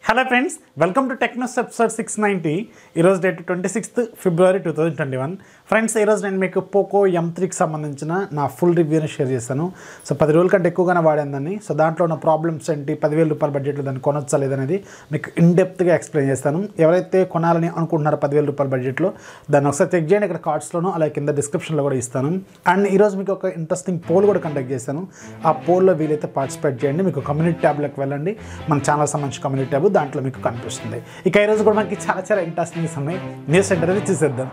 hello friends welcome to Technos episode six ninety ఈరోజు date twenty sixth February two thousand twenty one friends ఈరోజు నేను మీకు Poco M త్రీకి సంబంధించిన నా ఫుల్ రివ్యూని షేర్ చేస్తాను సో పది రోజుల కంటే ఎక్కువగానే వాడాను దాన్ని సో దాంట్లో ఉన్న ప్రాబ్లమ్స్ ఏంటి పదివేల రూపాయల బడ్జెట్లో దాన్ని కొనొచ్చా లేదనేది మీకు ఇన్డెప్త్గా ఎక్స్ప్లెయిన్ చేస్తాను ఎవరైతే కొనాలని అనుకుంటున్నారో పదివేల రూపాయల బడ్జెట్లో దాన్ని ఒకసారి చెక్ చేయండి ఇక్కడ కార్డ్స్లోనూ అలాగే కింద డిస్క్రిప్షన్లో కూడా ఇస్తాను అండ్ ఈరోజు మీకు ఒక ఇంట్రెస్టింగ్ పోల్ కూడా కండక్ట్ చేశాను ఆ పోల్లో వీలైతే పార్టిసిపేట్ చేయండి మీకు కమ్యూనిటీ ట్యాబ్లోకి వెళ్ళండి మన ఛానల్ సంబంధించిన కమ్యూనిటీ ట్యాబ్ దాంట్లో మీకు కనిపిస్తుంది ఇక ఈరోజు కూడా మనకి చాలా చాలా ఇంట్రెస్టింగ్ ఉన్నాయి న్యూస్ సెంటర్ అనేది చూసేద్దాం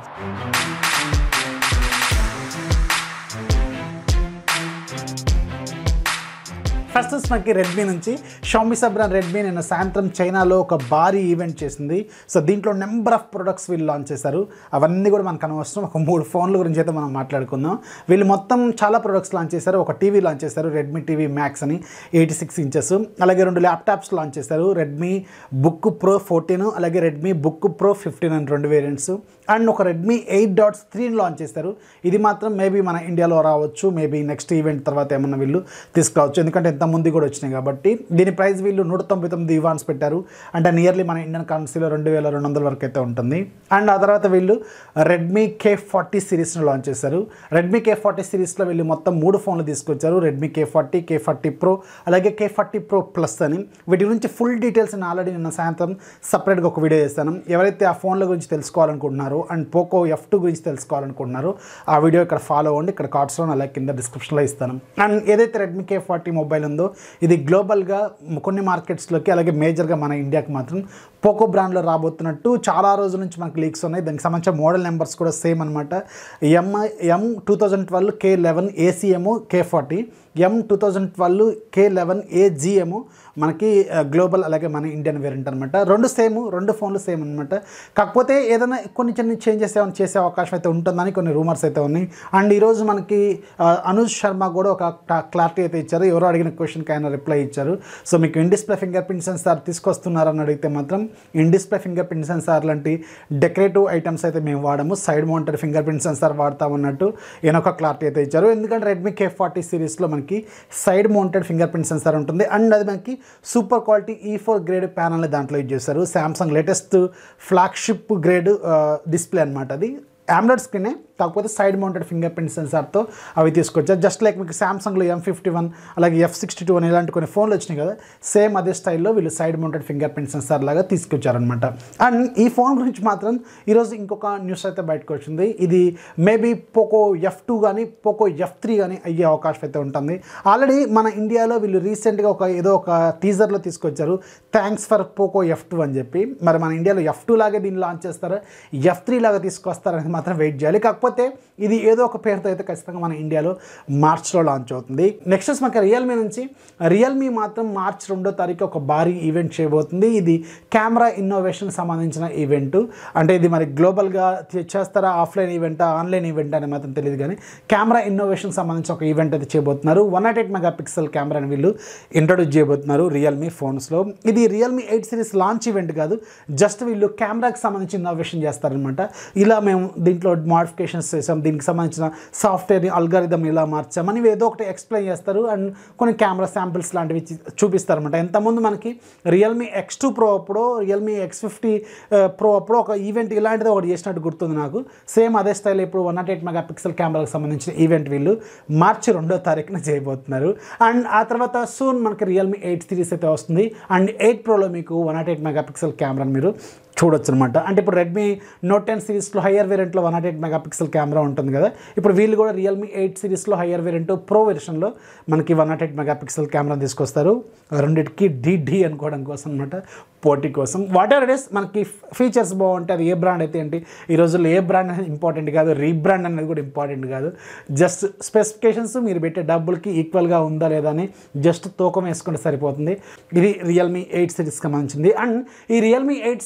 ఫస్ట్ వచ్చి మనకి రెడ్మీ నుంచి షామి సబ్రాన్ రెడ్మీ నిన్న సాయంత్రం చైనాలో ఒక భారీ ఈవెంట్ చేసింది సో దీంట్లో నెంబర్ ఆఫ్ ప్రొడక్ట్స్ వీళ్ళు లాంచ్ చేశారు అవన్నీ కూడా మనకు అనవసరం ఒక మూడు ఫోన్ల గురించి అయితే మనం మాట్లాడుకుందాం వీళ్ళు మొత్తం చాలా ప్రొడక్ట్స్ లాంచ్ చేశారు ఒక టీవీ లాంచ్ చేశారు రెడ్మీ టీవీ మ్యాక్స్ అని ఎయిటీ సిక్స్ ఇంచెస్ అలాగే రెండు ల్యాప్టాప్స్ లాంచ్ చేశారు రెడ్మీ బుక్ ప్రో ఫోర్టీన్ అలాగే రెడ్మీ బుక్ ప్రో ఫిఫ్టీన్ అని రెండు వేరియంట్స్ అండ్ ఒక రెడ్మీ ఎయిట్ డాట్స్ త్రీని లాంచ్ చేశారు ఇది మాత్రం మేబీ మన ఇండియాలో రావచ్చు మేబీ నెక్స్ట్ ఈవెంట్ తర్వాత ఏమన్నా వీళ్ళు తీసుకురావచ్చు ఎందుకంటే ఎంత ముందు కూడా వచ్చినాయి కాబట్టి దీని ప్రైస్ వీళ్ళు నూట తొంభై తొమ్మిది ఇవాన్స్ పెట్టారు అంటే నియర్లీ మన ఇండియన్ కరెన్సీలో రెండు వేల రెండు వందల వరకు అయితే ఉంటుంది అండ్ ఆ తర్వాత వీళ్ళు రెడ్మీ కే ఫార్టీ సిరీస్ని లాంచ్ చేశారు రెడ్మీ కే ఫార్టీ సిరీస్లో వీళ్ళు మొత్తం మూడు ఫోన్లు తీసుకొచ్చారు Redmi K forty K forty Pro అలాగే కే ఫార్టీ ప్రో ప్లస్ అని వీటి గురించి ఫుల్ డీటెయిల్స్ నేను ఆల్రెడీ నిన్న సాయంత్రం సపరేట్గా ఒక వీడియో చేస్తాను ఎవరైతే ఆ ఫోన్ల గురించి తెలుసుకోవాలనుకుంటున్నారో అండ్ పోకో ఎఫ్ టూ గురించి తెలుసుకోవాలనుకుంటున్నారో ఆ వీడియో ఇక్కడ ఫాలో అవ్వండి ఇక్కడ కార్డ్స్లో అలాగే కింద డిస్క్రిప్షన్లో ఇస్తాను అండ్ ఏదైతే రెడ్మీ కే ఫార్టీ మొబైల్ ఉందో ఇది గ్లోబల్గా కొన్ని మార్కెట్స్లోకి అలాగే మేజర్గా మన ఇండియాకి మాత్రం పోకో బ్రాండ్లో రాబోతున్నట్టు చాలా రోజుల నుంచి మనకు లీక్స్ ఉన్నాయి దానికి సంబంధించిన మోడల్ నెంబర్స్ కూడా సేమ్ అనమాట M M two thousand twelve K eleven ఏసీఎము K forty M two thousand twelve K eleven ఏజిఎము మనకి గ్లోబల్ అలాగే మన ఇండియన్ వేరియంట్ అనమాట రెండు సేమ్ రెండు ఫోన్లు సేమ్ అనమాట కాకపోతే ఏదైనా కొన్ని చిన్న చేంజెస్ ఏమైనా చేసే అవకాశం అయితే ఉంటుందని కొన్ని రూమర్స్ అయితే ఉన్నాయి అండ్ ఈరోజు మనకి ఆ, అనుజ్ శర్మ కూడా ఒక క్లారిటీ అయితే ఇచ్చారు ఎవరో అడిగిన క్వశ్చన్కి ఆయన రిప్లై ఇచ్చారు సో మీకు in display finger print sensor తీసుకొస్తున్నారని అడిగితే మాత్రం in display finger print sensor లాంటి డెకరేటివ్ ఐటమ్స్ అయితే మేము వాడము side mounted finger print sensor వాడతామన్నట్టు ఈయన ఒక క్లారిటీ అయితే ఇచ్చారు ఎందుకంటే రెడ్మీ కే ఫార్టీ సిరీస్లో మనకి side mounted finger print sensor ఉంటుంది అండ్ అది మనకి super quality E four grade ప్యానల్ని దాంట్లో యూజ్ చేస్తారు Samsung latest flagship grade display అనమాట అది ఆమ్లెట్ స్క్రీనే కాకపోతే సైడ్ మౌంటెడ్ ఫింగర్ ప్రింట్ సెన్సార్తో అవి తీసుకొచ్చారు జస్ట్ లైక్ మీకు సామ్సంగ్లో ఎం ఫిఫ్టీ వన్ అలాగే ఎఫ్ సిక్స్టీ టూ అని ఇలాంటి కొన్ని ఫోన్లు వచ్చినాయి కదా సేమ్ అదే స్టైల్లో వీళ్ళు side mounted finger print sensor లాగా తీసుకొచ్చారనమాట అండ్ ఈ ఫోన్ గురించి మాత్రం ఈరోజు ఇంకొక న్యూస్ అయితే బయటకు వచ్చింది ఇది మేబీ పోకో ఎఫ్ టూ కానీ పోకో ఎఫ్ త్రీ కానీ అయ్యే అవకాశం అయితే ఉంటుంది ఆల్రెడీ మన ఇండియాలో వీళ్ళు రీసెంట్గా ఒక ఏదో ఒక టీజర్లో తీసుకొచ్చారు thanks for Poco F two అని చెప్పి మరి మన ఇండియాలో ఎఫ్ టూ లాగే దీన్ని లాంచ్ చేస్తారా ఎఫ్ త్రీ లాగా తీసుకొస్తారనేది మాత్రం వెయిట్ చేయాలి కాకపోతే ఇది ఏదో ఒక పేరుతో అయితే ఖచ్చితంగా మన ఇండియాలో మార్చ్లో లాంచ్ అవుతుంది నెక్స్ట్ వచ్చి మనకి రియల్మీ నుంచి రియల్మీ మాత్రం మార్చ్ రెండో తారీఖు ఒక భారీ ఈవెంట్ చేయబోతుంది ఇది కెమెరా ఇన్నోవేషన్ సంబంధించిన ఈవెంట్ అంటే ఇది మరి గ్లోబల్గా చే- చేస్తారా ఆఫ్లైన్ ఈవెంటా ఆన్లైన్ ఈవెంట్ అని మాత్రం తెలియదు కానీ కెమెరా ఇన్నోవేషన్ సంబంధించిన ఒక ఈవెంట్ అయితే చేయబోతున్నారు one nought eight mega pixel కెమెరాని వీళ్ళు ఇంట్రొడ్యూస్ చేయబోతున్నారు రియల్మీ ఫోన్స్లో ఇది Realme eight series launch event కాదు జస్ట్ వీళ్ళు కెమెరాకి సంబంధించి ఇన్నోవేషన్ చేస్తారనమాట ఇలా మేము దీంట్లో మాడిఫికేషన్స్ చేసాం దీనికి సంబంధించిన సాఫ్ట్వేర్ని అల్గారిథం ఇలా మార్చామని ఇవి ఏదో ఒకటి ఎక్స్ప్లెయిన్ చేస్తారు అండ్ కొన్ని కెమెరా శాంపిల్స్ లాంటివి చి- చూపిస్తారన్నమాట ఎంతమంది మనకి రియల్మీ ఎక్స్ టూ ప్రో అప్పుడు రియల్మీ ఎక్స్ ఫిఫ్టీ ప్రో అప్పుడు ఒక ఈవెంట్ ఇలాంటిది ఒకటి చేసినట్టు గుర్తుంది నాకు సేమ్ అదే స్టైల్ ఇప్పుడు one nought eight mega pixel కెమెరాకి సంబంధించిన ఈవెంట్ వీళ్ళు మార్చి రెండో తారీఖున చేయబోతున్నారు అండ్ ఆ తర్వాత సూన్ మనకి రియల్మీ ఎయిట్ సిరీస్ అయితే వస్తుంది అండ్ ఎయిట్ ప్రోలో మీకు one nought eight mega pixel కెమెరాని మీరు చూడొచ్చు అనమాట అంటే ఇప్పుడు రెడ్మీ నోట్ టెన్ సిరీస్లో హయ్యర్ వేరియంట్లో one nought eight mega pixel camera ఉంటుంది కదా ఇప్పుడు వీళ్ళు కూడా రియల్మీ ఎయిట్ సిరీస్లో హయ్యర్ వేరియంట్ ప్రో వెర్షన్లో మనకి one nought eight mega pixel camera తీసుకొస్తారు రెండింటికి డి అనుకోవడం కోసం అనమాట పోటీ కోసం వాట్ ఎవర్ ఇట్ ఇస్ మనకి ఫీచర్స్ బాగుంటాయి అది ఏ బ్రాండ్ అయితే ఏంటి ఈ రోజుల్లో ఏ బ్రాండ్ అనేది ఇంపార్టెంట్ కాదు రీబ్రాండ్ అనేది కూడా ఇంపార్టెంట్ కాదు జస్ట్ స్పెసిఫికేషన్స్ మీరు పెట్టే డబ్బులకి ఈక్వల్గా ఉందా లేదా అని జస్ట్ తూకం వేసుకుంటే సరిపోతుంది ఇది రియల్మీ ఎయిట్ సిరీస్కి సంబంధించింది అండ్ ఈ రియల్మీ ఎయిట్ సిరీస్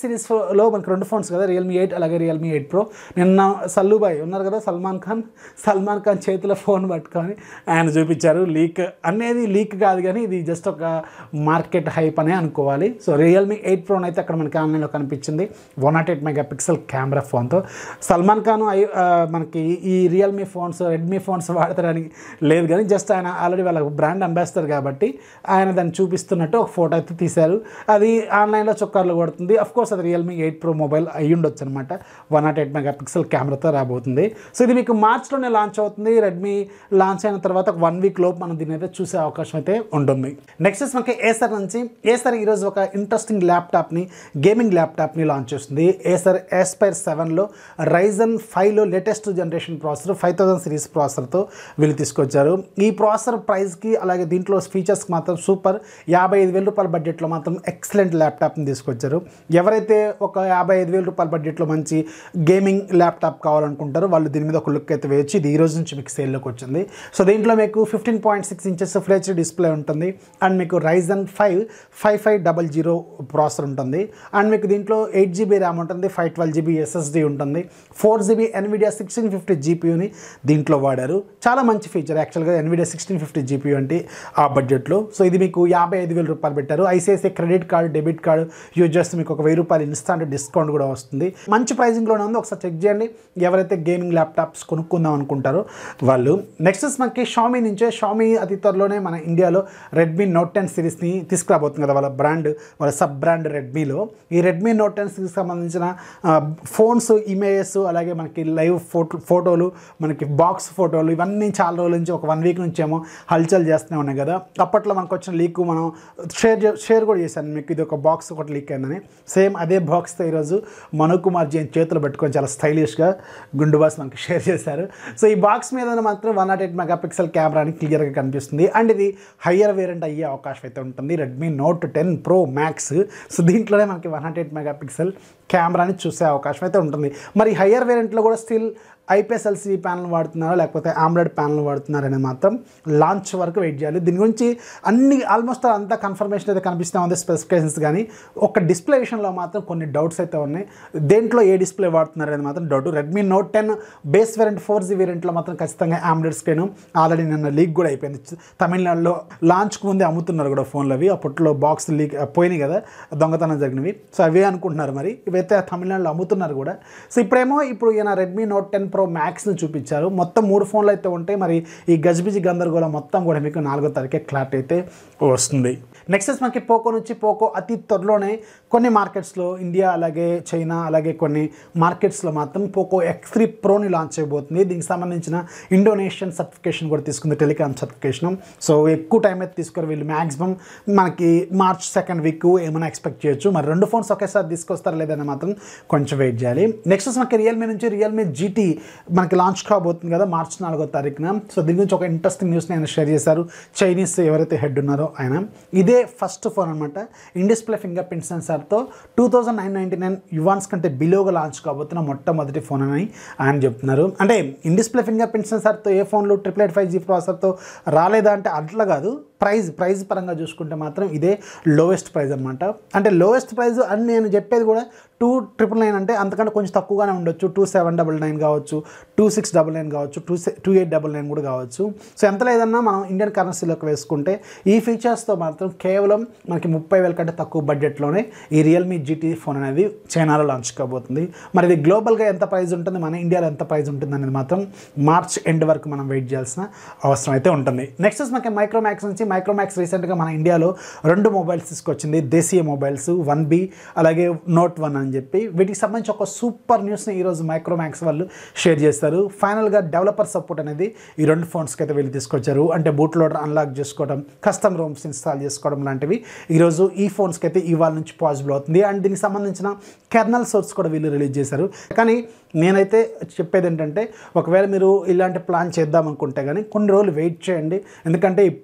ఎయిట్లో మనకి రెండు ఫోన్స్ కదా రియల్మీ ఎయిట్ అలాగే రియల్మీ ఎయిట్ ప్రో నిన్న సల్లుబాయ్ ఉన్నారు కదా సల్మాన్ ఖాన్ సల్మాన్ ఖాన్ చేతిలో ఫోన్ పట్టుకొని ఆయన చూపించారు లీక్ అనేది లీక్ కాదు కానీ ఇది జస్ట్ ఒక మార్కెట్ హైప్ అనే అనుకోవాలి సో రియల్మీ ఎయిట్ ప్రో అయితే అక్కడ మనకి ఆన్లైన్లో కనిపించింది one nought eight mega pixel camera ఫోన్తో సల్మాన్ ఖాన్ ఐ- ఆ, మనకి ఈ రియల్మీ ఫోన్స్ రెడ్మీ ఫోన్స్ వాడతారని లేదు కానీ జస్ట్ ఆయన ఆల్రెడీ వాళ్ళ బ్రాండ్ అంబాసిడర్ కాబట్టి ఆయన దాన్ని చూపిస్తున్నట్టు ఒక ఫోటో అయితే తీశారు అది ఆన్లైన్లో చొక్కార్లు కొడుతుంది అఫ్ కోర్స్ అది రియల్మీ ఎయిట్ ప్రో మొబైల్ అయి ఉండొచ్చు అనమాట one nought eight mega pixel కెమెరాతో రాబోతుంది సో ఇది మీకు మార్చ్లోనే లాంచ్ అవుతుంది రెడ్మీ లాంచ్ అయిన తర్వాత ఒక వన్ వీక్ లోపు మనం దీన్ని అయితే చూసే అవకాశం అయితే ఉంటుంది నెక్స్ట్ మనకి ఏసర్ నుంచి ఏసర్ ఈరోజు ఒక ఇంట్రెస్టింగ్ ల్యాప్టాప్ని గేమింగ్ ల్యాప్టాప్ని లాంచ్ చేస్తుంది ఏసర్ ఎస్పైర్ సెవెన్లో రైజన్ ఫైవ్లో latest generation processor five thousand series ప్రాసెసర్తో వీళ్ళు తీసుకొచ్చారు ఈ ప్రాసెసర్ ప్రైస్కి అలాగే దీంట్లో ఫీచర్స్కి మాత్రం సూపర్ యాభై ఐదు వేల రూపాయల బడ్జెట్లో మాత్రం ఎక్సలెంట్ ల్యాప్టాప్ని తీసుకొచ్చారు ఎవరైతే ఒక యాభై ఐదు వేల రూపాయల బడ్జెట్లో మంచి గేమింగ్ ల్యాప్టాప్ కావాలనుకుంటారో వాళ్ళు దీని మీద ఒక లుక్ అయితే వేయచ్చు ఇది ఈ రోజు నుంచి మీకు సేల్లోకి వచ్చింది సో దీంట్లో మీకు ఫిఫ్టీన్ పాయింట్ సిక్స్ ఇంచెస్ ఫ్లెచ్ డిస్ప్లే ఉంటుంది అండ్ మీకు Ryzen five five five double zero processor ఉంటుంది అండ్ మీకు దీంట్లో ఎయిట్ జీబీ ర్యామ్ ఉంటుంది ఫైవ్ ట్వెల్వ్ జీబీ ఎస్ఎస్డి ఉంటుంది four GB Nvidia sixteen fifty జీపీయూని దీంట్లో వాడారు చాలా మంచి ఫీచర్ యాక్చువల్గా ఎన్విడియా సిక్స్టీన్ ఫిఫ్టీ జీపీయూ అంటే ఆ బడ్జెట్లో సో ఇది మీకు యాభై ఐదు వేల రూపాయలు పెట్టారు ICICI credit card debit card use చేస్తే మీకు ఒక వెయ్యి రూపాయలు ఇన్స్టాంట్ డిస్కౌంట్ కూడా వస్తుంది మంచి ప్రైజింగ్లోనే ఉంది ఒకసారి చెక్ చేయండి ఎవరైతే గేమింగ్ ల్యాప్టాప్స్ కొనుక్కుందాం అనుకుంటారో వాళ్ళు నెక్స్ట్ మనకి షామీ నుంచే షామీ అతి త్వరలోనే మన ఇండియాలో రెడ్మీ నోట్ టెన్ సిరీస్ని తీసుకురాబోతుంది కదా వాళ్ళ బ్రాండ్ వాళ్ళ సబ్ బ్రాండ్ రెడ్మీలో ఈ రెడ్మీ నోట్ టెన్ సిరీస్ సంబంధించిన ఫోన్స్ ఇమేజెస్ అలాగే మనకి లైవ్ ఫోటో ఫోటోలు మనకి బాక్స్ ఫోటోలు ఇవన్నీ చాలా రోజుల నుంచి ఒక వన్ వీక్ నుంచి ఏమో హల్చల్ చేస్తూనే ఉన్నాయి కదా అప్పట్లో మనకు వచ్చిన లీక్ మనం షేర్ చే- షేర్ కూడా చేశాను మీకు ఇది ఒక బాక్స్ ఒకటి లీక్ అయిందని సేమ్ అదే బాక్స్తో ఈరోజు మను కుమార్ జైన్ చేతులు పెట్టుకొని చాలా స్టైలిష్గా గుండు బాస్ మనకి షేర్ చేశారు సో ఈ బాక్స్ మీద మాత్రం one nought eight mega pixel camera అని క్లియర్గా కనిపిస్తుంది అండ్ ఇది హయ్యర్ వేరియంట్ అయ్యే అవకాశం అయితే ఉంటుంది Redmi note ten pro max so దీంట్లోనే మనకి one nought eight mega pixel కెమెరాని చూసే అవకాశం అయితే ఉంటుంది మరి హయ్యర్ వేరియంట్లో కూడా స్టిల్ ఐపీఎస్ ఎల్సీడీ ప్యానల్ వాడుతున్నారా లేకపోతే ఆమ్లెడ్ ప్యానల్ వాడుతున్నారని మాత్రం లాంచ్ వరకు వెయిట్ చేయాలి దీని గురించి అన్ని ఆల్మోస్ట్ అంతా కన్ఫర్మేషన్ అయితే కనిపిస్తూ ఉంది స్పెసిఫికేషన్స్ కానీ ఒక డిస్ప్లే విషయంలో మాత్రం కొన్ని డౌట్స్ అయితే ఉన్నాయి దేంట్లో ఏ డిస్ప్లే వాడుతున్నారని మాత్రం doubt Redmi note ten base variant four G వేరియంట్లో మాత్రం ఖచ్చితంగా ఆమ్లెడ్ స్క్రీన్ ఆల్రెడీ నిన్న లీక్ కూడా అయిపోయింది తమిళనాడులో లాంచ్కు ముందే అమ్ముతున్నారు కూడా ఫోన్లు అవి అప్పట్లో బాక్స్ లీక్ పోయినాయి కదా దొంగతనం జరిగినవి సో అవే అనుకుంటున్నారు మరి ఇవైతే తమిళనాడులో అమ్ముతున్నారు కూడా సో ఇప్పుడేమో ఇప్పుడు ఈయన రెడ్మీ నోట్ టెన్ ప్రో మ్యాక్స్ని చూపించారు మొత్తం మూడు ఫోన్లు అయితే ఉంటాయి మరి ఈ గజిబిజి గందరగోళం మొత్తం కూడా మీకు నాలుగో తారీఖే క్లారిటీ అయితే వస్తుంది నెక్స్ట్ మనకి పోకో నుంచి పోకో అతి త్వరలోనే కొన్ని మార్కెట్స్లో ఇండియా అలాగే చైనా అలాగే కొన్ని మార్కెట్స్లో మాత్రం పోకో ఎక్స్ త్రీ ప్రోని లాంచ్ చేయబోతుంది దీనికి సంబంధించిన ఇండోనేషియన్ సర్టిఫికేషన్ కూడా తీసుకుంది టెలికామ్ సర్టిఫికేషన్ సో ఎక్కువ టైం అయితే తీసుకొని వీళ్ళు మ్యాక్సిమం మనకి మార్చ్ సెకండ్ వీక్ ఏమైనా ఎక్స్పెక్ట్ చేయొచ్చు మరి రెండు ఫోన్స్ ఒకేసారి తీసుకొస్తారా లేదని మాత్రం కొంచెం వెయిట్ చేయాలి నెక్స్ట్ మనకి రియల్మీ నుంచి రియల్మీ జీటీ మనకి లాంచ్ కాబోతుంది కదా మార్చ్ నాలుగో తారీఖున సో దీని గురించి ఒక ఇంట్రెస్టింగ్ న్యూస్ని ఆయన షేర్ చేశారు చైనీస్ ఎవరైతే హెడ్ ఉన్నారో ఆయన ఇదే ఫస్ట్ ఫోన్ అనమాట ఇండిస్ప్లే ఫింగర్ ప్రింట్ సెన్సార్తో two thousand nine ninety nine yuans కంటే బిలోగా లాంచ్ కాబోతున్న మొట్టమొదటి ఫోన్ అని ఆయన చెప్తున్నారు అంటే ఇండిస్ప్లే ఫింగర్ ప్రింట్ సెన్సార్తో ఏ ఫోన్లు ట్రిపుల్ ఎయిట్ ఫైవ్ జీ ప్రాసెసర్తో రాలేదా అంటే అట్లా కాదు ప్రైస్ ప్రైస్ పరంగా చూసుకుంటే మాత్రం ఇదే లోయెస్ట్ ప్రైస్ అనమాట అంటే లోయెస్ట్ ప్రైస్ అని నేను చెప్పేది కూడా టూ ట్రిపుల్ నైన్ అంటే అంతకంటే కొంచెం తక్కువగానే ఉండొచ్చు టూ సెవెన్ డబల్ నైన్ కావచ్చు టూ సిక్స్ డబల్ నైన్ కావచ్చు two two eight double nine కూడా కావచ్చు సో ఎంత లేదన్నా మనం ఇండియన్ కరెన్సీలోకి వేసుకుంటే ఈ ఫీచర్స్తో మాత్రం కేవలం మనకి ముప్పై వేల కంటే తక్కువ బడ్జెట్లోనే ఈ రియల్మీ జీటీ ఫోన్ అనేది చైనాలో లాంచ్ కాబోతుంది మరి ఇది గ్లోబల్గా ఎంత ప్రైస్ ఉంటుంది మన ఇండియాలో ఎంత ప్రైస్ ఉంటుంది అనేది మాత్రం మార్చ్ ఎండ్ వరకు మనం వెయిట్ చేయాల్సిన అవసరం అయితే ఉంటుంది నెక్స్ట్ మనకి మైక్రోమాక్స్ నుంచి మైక్రోమాక్స్ రీసెంట్గా మన ఇండియాలో రెండు మొబైల్స్ తీసుకొచ్చింది దేశీయ మొబైల్స్ వన్ బి అలాగే నోట్ వన్ అని చెప్పి వీటికి సంబంధించి ఒక సూపర్ న్యూస్ని ఈరోజు మైక్రోమాక్స్ వాళ్ళు షేర్ చేస్తారు ఫైనల్గా డెవలపర్ సపోర్ట్ అనేది ఈ రెండు ఫోన్స్కి అయితే వీళ్ళు తీసుకొచ్చారు అంటే బూట్ లోడర్ అన్లాక్ చేసుకోవడం కస్టమ్ రోమ్స్ ఇన్స్టాల్ చేసుకోవడం లాంటివి ఈరోజు ఈ ఫోన్స్కి అయితే ఇవాళ నుంచి పాసిబుల్ అవుతుంది అండ్ దీనికి సంబంధించిన కెర్నల్ సోర్స్ కూడా వీళ్ళు రిలీజ్ చేశారు కానీ నేనైతే చెప్పేది ఏంటంటే ఒకవేళ మీరు ఇలాంటి ప్లాన్ చేద్దాం అనుకుంటే కానీ కొన్ని రోజులు వెయిట్ చేయండి ఎందుకంటే ఇప్పుడే కదా అది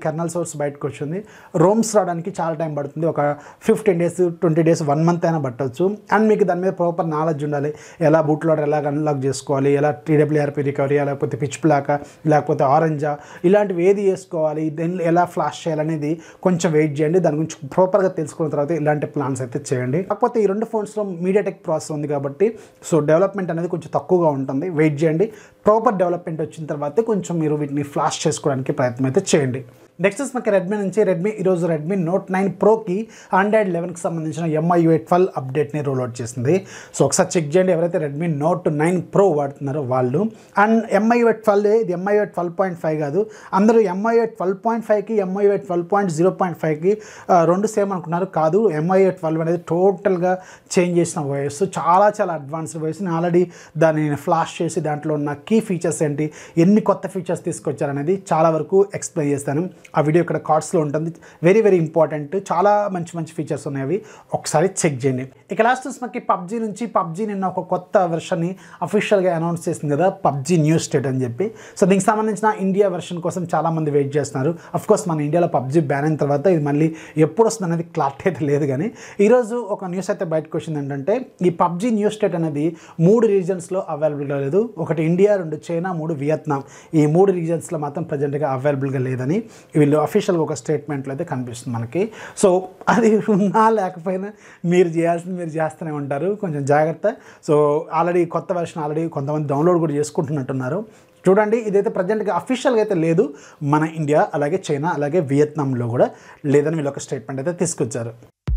కెర్నల్ సోర్స్ బయటకు వచ్చింది రోమ్స్ రావడానికి చాలా టైం పడుతుంది ఒక fifteen days twenty days one month అయినా పట్టవచ్చు అండ్ మీకు దాని మీద ప్రాపర్ నాలెడ్జ్ ఉండాలి ఎలా బూట్ లోడర్ ఎలా అన్లాక్ చేసుకోవాలి ఎలా టీడబ్ల్యూఆర్పీ రికవరీ లేకపోతే పిచ్ ప్లాక లేకపోతే ఆరెంజా ఇలాంటివి ఏది చేసుకోవాలి దెన్ ఎలా ఫ్లాష్ చేయాలనేది కొంచెం వెయిట్ చేయండి దాని గురించి ప్రాపర్గా తెలుసుకున్న తర్వాత ఇలాంటి ప్లాన్స్ అయితే చేయండి కాకపోతే ఈ రెండు ఫోన్స్లో మీడియాటెక్ ప్రాసెస్ ఉంది కాబట్టి సో డెవలప్మెంట్ అనేది కొంచెం తక్కువగా ఉంటుంది వెయిట్ చేయండి ప్రాపర్ డెవలప్మెంట్ వచ్చిన తర్వాత కొంచెం మీరు వీటిని ఫ్లాష్ చేసుకోవడానికి ప్రయత్నం అయితే చేయండి నెక్స్ట్ మనకి రెడ్మీ నుంచి రెడ్మీ ఈరోజు రెడ్మీ నోట్ నైన్ ప్రోకి ఆండ్రాయిడ్ లెవెన్కి సంబంధించిన ఎంఐ ఎయిట్ ట్వెల్వ్ అప్డేట్ని రోల్ అవుట్ చేసింది సో ఒకసారి చెక్ చేయండి ఎవరైతే రెడ్మీ నోట్ నైన్ ప్రో వాడుతున్నారో వాళ్ళు అండ్ ఎంఐ ఎయిట్ ట్వెల్వ్ ఇది MI eight twelve point five కాదు అందరూ ఎంఐ ఎయిట్ ట్వెల్వ్ పాయింట్ ఫైవ్కి MI eight twelve point zero point ఫైవ్కి రెండు సేమ్ అనుకున్నారు కాదు ఎంఐ ఎయిట్ ట్వెల్వ్ అనేది టోటల్గా చేంజ్ చేసిన వాయిస్ చాలా చాలా అడ్వాన్స్డ్ వాయిస్ నేను ఆల్రెడీ దాన్ని ఫ్లాష్ చేసి దాంట్లో ఉన్న కీ ఫీచర్స్ ఏంటి ఎన్ని కొత్త ఫీచర్స్ తీసుకొచ్చారనేది చాలా వరకు ఎక్స్ప్లెయిన్ చేస్తాను ఆ వీడియో ఇక్కడ కార్డ్స్లో ఉంటుంది వెరీ వెరీ ఇంపార్టెంట్ చాలా మంచి మంచి ఫీచర్స్ ఉన్నాయి అవి ఒకసారి చెక్ చేయండి ఇక లాస్ట్ మనకి పబ్జీ నుంచి పబ్జీ నిన్న ఒక కొత్త వెర్షన్ని అఫీషియల్గా అనౌన్స్ చేసింది కదా పబ్జీ న్యూ స్టేట్ అని చెప్పి సో దీనికి సంబంధించిన ఇండియా వెర్షన్ కోసం చాలామంది వెయిట్ చేస్తున్నారు అఫ్ కోర్స్ మన ఇండియాలో పబ్జీ బ్యాన్ అయిన తర్వాత ఇది మళ్ళీ ఎప్పుడు వస్తుంది అనేది క్లారిటీ అయితే లేదు కానీ ఈరోజు ఒక న్యూస్ అయితే బయటకు వచ్చింది ఏంటంటే ఈ పబ్జీ న్యూ స్టేట్ అనేది మూడు రీజన్స్లో అవైలబుల్గా లేదు ఒకటి ఇండియా రెండు చైనా మూడు వియత్నాం ఈ మూడు రీజన్స్లో మాత్రం ప్రజెంట్గా అవైలబుల్గా లేదని వీళ్ళు అఫీషియల్గా ఒక స్టేట్మెంట్లో అయితే కనిపిస్తుంది మనకి సో అది ఉన్నా లేకపోయినా మీరు చేయాల్సింది మీరు చేస్తూనే ఉంటారు కొంచెం జాగ్రత్త సో ఆల్రెడీ కొత్త వెర్షన్ ఆల్రెడీ కొంతమంది డౌన్లోడ్ కూడా చేసుకుంటున్నట్టున్నారు చూడండి ఇదైతే ప్రజెంట్గా అఫీషియల్గా అయితే లేదు మన ఇండియా అలాగే చైనా అలాగే వియత్నాంలో కూడా లేదని వీళ్ళు ఒక స్టేట్మెంట్ అయితే తీసుకొచ్చారు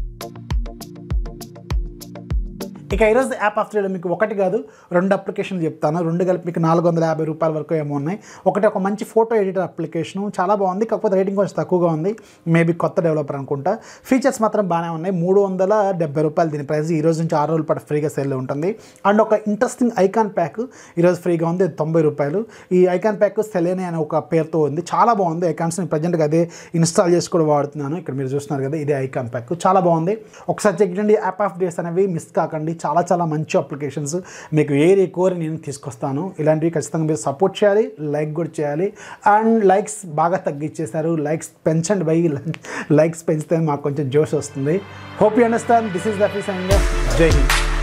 ఇక ఈరోజు యాప్ ఆఫ్ త్రీలో మీకు ఒకటి కాదు రెండు అప్లికేషన్లు చెప్తాను రెండు కలిపి మీకు నాలుగు వందల యాభై రూపాయల వరకు ఏమో ఉన్నాయి ఒకటి ఒక మంచి ఫోటో ఎడిటర్ అప్లికేషన్ చాలా బాగుంది కాకపోతే రేటింగ్ కొంచెం తక్కువగా ఉంది మేబీ కొత్త డెవలపర్ అనుకుంటా ఫీచర్స్ మాత్రం బాగానే ఉన్నాయి మూడు వందల డెబ్బై రూపాయలు దీని ప్రైస్ ఈ రోజు నుంచి ఆరు రోజుల పాటు ఫ్రీగా సేల్లో ఉంటుంది అండ్ ఒక ఇంట్రెస్టింగ్ ఐకాన్ ప్యాక్ ఈరోజు ఫ్రీగా ఉంది తొంభై రూపాయలు ఈ ఐకాన్ ప్యాక్ సెలేని అనే ఒక పేరుతో ఉంది చాలా బాగుంది ఐకాన్స్ నేను ప్రజెంట్గా అదే ఇన్స్టాల్ చేసి కూడా వాడుతున్నాను ఇక్కడ మీరు చూస్తున్నారు కదా ఇదే ఐకాన్ ప్యాక్ చాలా బాగుంది ఒకసారి చెక్ చేయండి యాప్ ఆఫ్ డేస్ అనేవి మిస్ కాకండి చాలా చాలా మంచి అప్లికేషన్స్ మీకు ఏరి కోరి నేను తీసుకొస్తాను ఇలాంటివి ఖచ్చితంగా మీరు సపోర్ట్ చేయాలి లైక్ కూడా చేయాలి అండ్ లైక్స్ బాగా తగ్గించేశారు లైక్స్ పెంచండి బై లైక్స్ పెంచితే మాకు కొంచెం జోష్ వస్తుంది hope you understand this is that is and జై హింద్